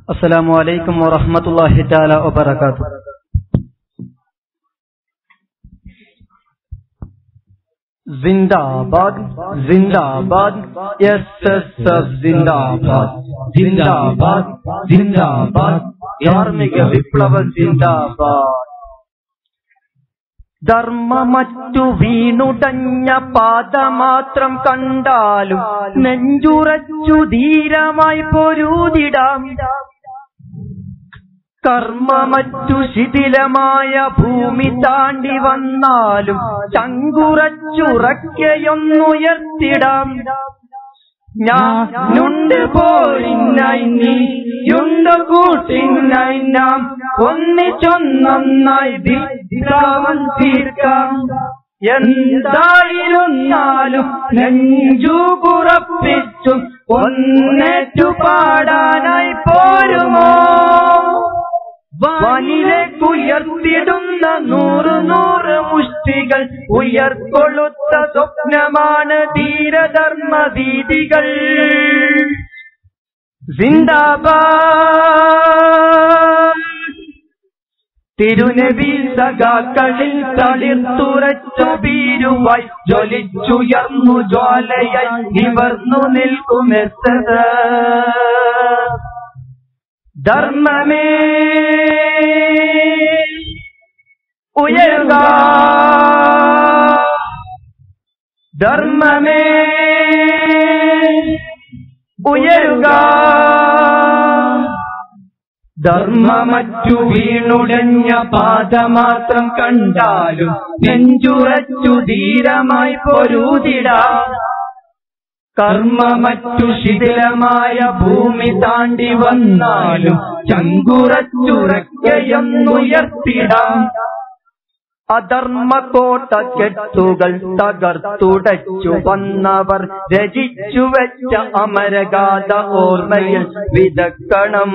السلام عليكم ورحمة الله تعالى وبركاته जिंदाबाद जिंदाबाद S S F जिंदाबाद जिंदाबाद जिंदाबाद ധാർമ്മിക വിപ്ലവ ജിന്ദാബാദ് ധർമ്മമറ്റു വീണുടഞ്ഞ പാത മാത്രം കണ്ടാലും നെഞ്ചുറച്ചു ധീരമായി പൊരുതിടാം കർമ്മമറ്റു ശിഥിലമായ ഭൂമി താണ്ടി വന്നാലും ചങ്കുറച്ചുറക്കയൊന്നുയർത്തിടാം ഞാനുണ്ട് പോരിനായി നീയുണ്ട് കൂട്ടിനായി നാം ഒന്നിച്ചൊന്നൊന്നായി വിപ്ലവം തീർക്കാം എന്തായിരുന്നാലും നെഞ്ചു കുറപ്പിച്ചും ഒന്നേറ്റു പാടാനായി പോരുമോ വാനിലേക്കുയർത്തിടുന്ന നൂറ് നൂറ് മുഷ്ടികൾ ഉയർക്കൊള്ളുത്ത സ്വപ്നമാണ് ധീരധർമ്മ വീതികൾ സിന്ദാബാദ് തിരുനബി സഖാക്കളിൽ തളിർത്തുറച്ചു ബീരുവായി ജ്വലിച്ചുയർന്നു ജ്വാലയായി നിവർന്നു നിൽക്കുമെത്തത് ധർമ്മമേ ഉയരുക ധർമ്മമേ ഉയരുക ധർമ്മമറ്റു വീണുടഞ്ഞ പാത മാത്രം കണ്ടാലും നെഞ്ചുറച്ചു ധീരമായി പൊരുതിടാം കർമ്മമറ്റു ശിഥിലമായ ഭൂമി താണ്ടി വന്നാലും ചങ്കുറച്ചുറക്കയൊന്നുയർത്തിടാം അധർമ്മ കോട്ട കെട്ടുകൾ തകർത്തുടച്ചു വന്നവർ രചിച്ചു വെച്ച അമരഗാഥ ഓർമ്മയിൽ വിതക്കണം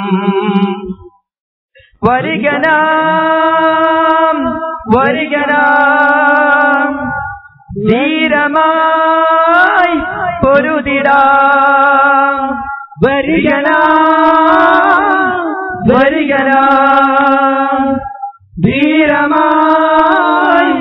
വരികനാം വരികനാം ധീരമായി പൊരുതിടാം വരികനാം വരികനാം ധീരമായി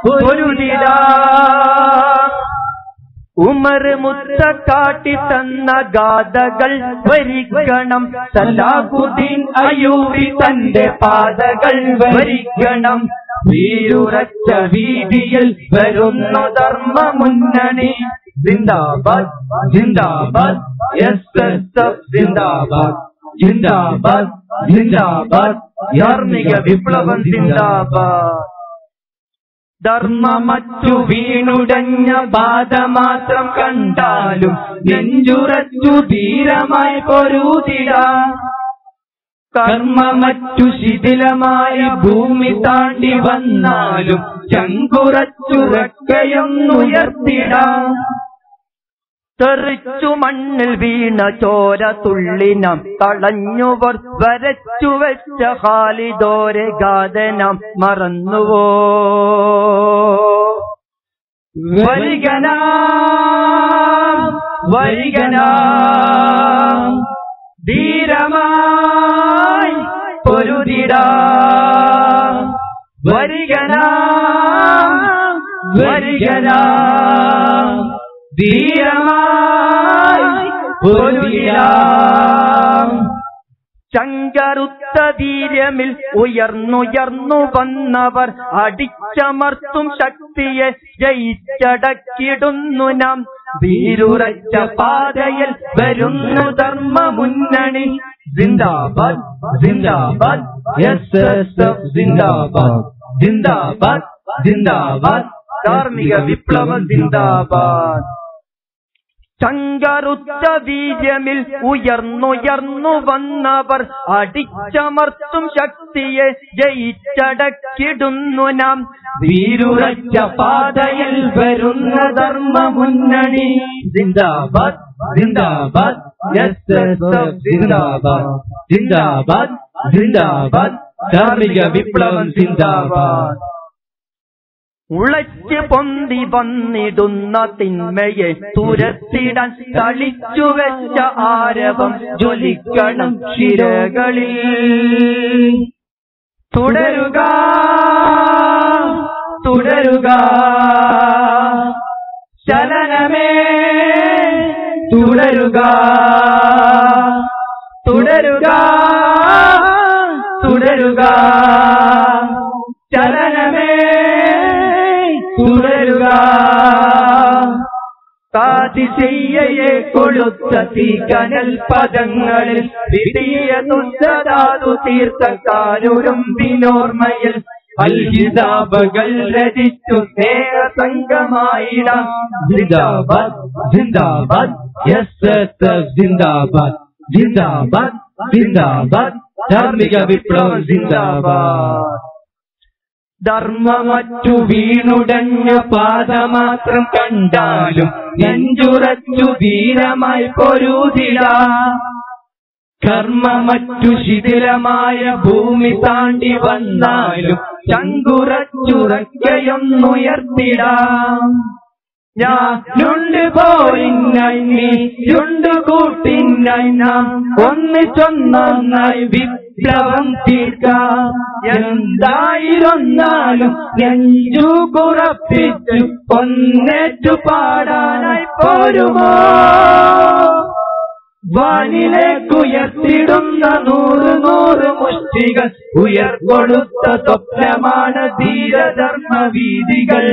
പൊരുതിടാം ഉമർ മുത്ത കാട്ടി തന്ന ഗാഥകൾ വരിക്കണം സലാഹുദ്ദീൻ അയൂബി തന്റെ പാതകൾ വരിക്കണം വീരുറച്ച വീതിയിൽ വരുന്ന ധർമ്മ മുന്നണി ജിന്ദാബാദ് ജിന്ദാബാദ് എസ് എസ് എഫ് ജിന്ദാബാദ് ജിന്ദാബാദ് ജിന്ദാബാദ് ധാർമ്മിക വിപ്ലവം ജിന്ദാബാദ് ധർമ്മമറ്റു വീണുടഞ്ഞ ബാധ മാത്രം കണ്ടാലും നെഞ്ചുറച്ചു ധീരമായി പൊരുതിടാം കർമ്മമറ്റു ശിഥിലമായ ഭൂമി താണ്ടി വന്നാലും ചങ്കുറച്ചുറക്കയൊന്നുയർത്തിടാം തെറിച്ചു മണ്ണിൽ വീണ ചോര തുള്ളിനം കളഞ്ഞുവർ വരച്ചു വെച്ച ഹാലിദോരെ ഗാതനം മറന്നുവോ വരികനാം വരികനാം ധീരമായി പൊരുതിടാം വരികനാം വരികനാം ധീരമായി പൊരുതിടാം ചങ്കറുത്ത ധീര്യമിൽ ഉയർന്നുയർന്നു വന്നവർ അടിച്ചമർത്തും ശക്തിയെ ജയിച്ചടക്കിടുന്നു നാം വീരുറച്ച പാതയിൽ വരുന്നു ധർമ്മ മുന്നണി ജിന്ദാബാദ് ജിന്ദാബാദ് എസ് എസ് എഫ് ജിന്ദാബാദ് ജിന്ദാബാദ് ജിന്ദാബാദ് ധാർമ്മിക വിപ്ലവ ജിന്ദാബാദ് ചങ്കറുത്ത വീര്യമിൽ ഉയർന്നുയർന്നു വന്നവർ അടിച്ചമർത്തും ശക്തിയെ ജയിച്ചടക്കിടുന്നു നാം വീരുറച്ച പാതയിൽ വരുന്ന ധർമ്മ മുന്നണി ജിന്ദാബാദ് ജിന്ദാബാദ് എസ് എസ് എഫ് ജിന്ദാബാദ് ജിന്ദാബാദ് ജിന്ദാബാദ് ധാർമ്മിക വിപ്ലവം ജിന്ദാബാദ് ഉളച്ച് പൊന്തി വന്നിടുന്ന തിന്മയെ തുരത്തിടാൻ തളിച്ചു വെച്ച ആരവം ജ്വലിക്കണം ശിരകളിൽ തുടരുക തുടരുക ചലനമേ തുടരുക തുടരുക തുടരുക ചലനമേ തുടരുക കാതിശയ്യയെ കൊളുത്ത തീകനൽ പദങ്ങളിൽ വിധിയ തുഞ്ചതാതു തീർത്ത കാരുരം വിനോർമ്മയിൽ അൽഹിതാബകൾ രചിച്ചു സ്നേഹ സംഘമായിടാം ജിന്ദാബാദ് ജിന്ദാബാദ് യെസ് ജിന്ദാബാദ് ജിന്ദാബാദ് ജിന്ദാബാദ് ധാർമ്മിക വിപ്ലവം ജിന്ദാബാദ് ധർമ്മമറ്റു വീണുടഞ്ഞ പാത മാത്രം കണ്ടാലും നെഞ്ചുറച്ചു ധീരമായി പൊരുതിട കർമ്മമറ്റു ശിഥിലമായ ഭൂമി താണ്ടി വന്നാലും ചങ്കുറച്ചുറക്കയൊന്നുയർത്തിടാം ഞാനുണ്ട് പോയിന്നായി നീയുണ്ട് കൂട്ടിന്നായി നാം ഒന്നിച്ചൊന്നായി വിപ്ലവം തീർക്കാം എന്തായിരുന്നാലും നെഞ്ചു കുറപ്പിച്ചു ഒന്നേറ്റു പാടാനായി പോരുമോ വാനിലേക്കുയർത്തിടുന്ന നൂറ് നൂറ് മുഷ്ടികൾ ഉയർക്കൊടുത്ത സ്വപ്നമാണ് ധീരധർമ്മ വീതികൾ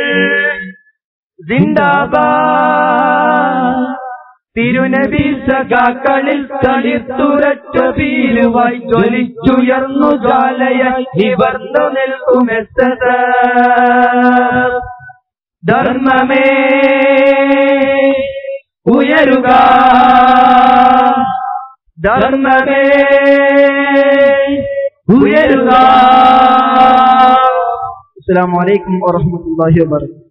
ജിന്ദാബാദ് തിരുനബി സഖാക്കളിൽ തളിർത്തുറച്ച വീലുവായി ജ്വലിച്ചുയർന്നു ജ്വാലയായി നിവർന്നു നിൽക്കും എസ്തത ധർമ്മമേ ഉയരുക ധർമ്മമേ ഉയരുക അസ്സലാമു അലൈക്കും വറഹ്മത്തുള്ളാഹി വബറകാതുഹു